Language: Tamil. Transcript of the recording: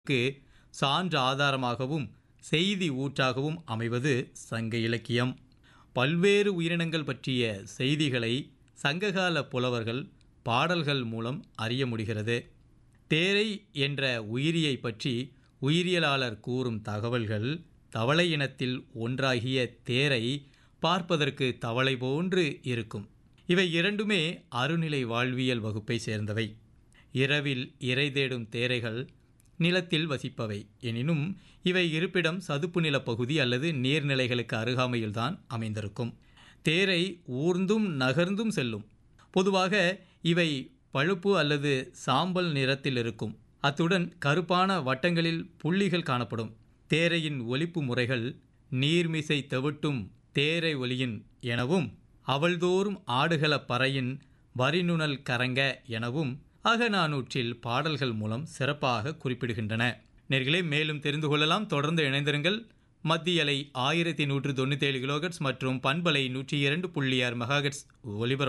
க்கு சான்று ஆதாரமாகவும் செய்தி ஊற்றாகவும் அமைவது சங்க இலக்கியம் பல்வேறு உயிரினங்கள் பற்றிய செய்திகளை சங்ககால புலவர்கள் பாடல்கள் மூலம் அறிய முடிகிறது தேரை என்ற உயிரியை பற்றி உயிரியலாளர் கூறும் தகவல்கள் தவளை இனத்தில் ஒன்றாகிய தேரை பார்ப்பதற்கு தவளை போன்று இருக்கும் இவை இரண்டுமே அருநிலை வாழ்வியல் வகுப்பை சேர்ந்தவை இரவில் இரை தேடும் தேரைகள் நிலத்தில் வசிப்பவை எனினும் இவை இருப்பிடம் சதுப்பு நிலப்பகுதி அல்லது நீர்நிலைகளுக்கு அருகாமையில்தான் அமைந்திருக்கும் தேரை ஊர்ந்தும் நகர்ந்தும் செல்லும் பொதுவாக இவை பழுப்பு அல்லது சாம்பல் நிறத்தில் இருக்கும் அத்துடன் கருப்பான வட்டங்களில் புள்ளிகள் காணப்படும் தேரையின் ஒலிப்பு முறைகள் நீர்மிசை தெவிட்டும் தேரை ஒலியின் எனவும் அவள்தோறும் ஆடுகள பறையின் வரிநுணல் கரங்க எனவும் அகநானூற்றில் பாடல்கள் மூலம் சிறப்பாக குறிப்பிடுகின்றன நேர்களே மேலும் தெரிந்து கொள்ளலாம் தொடர்ந்து இணைந்திருங்கள் மத்தியலை ஆயிரத்தி நூற்று தொண்ணூற்றி ஏழு கிலோகட்ஸ் மற்றும் பண்பலை நூற்றி இரண்டு புள்ளி ஆறு மெகாகட்ஸ் ஒலிபரப்பு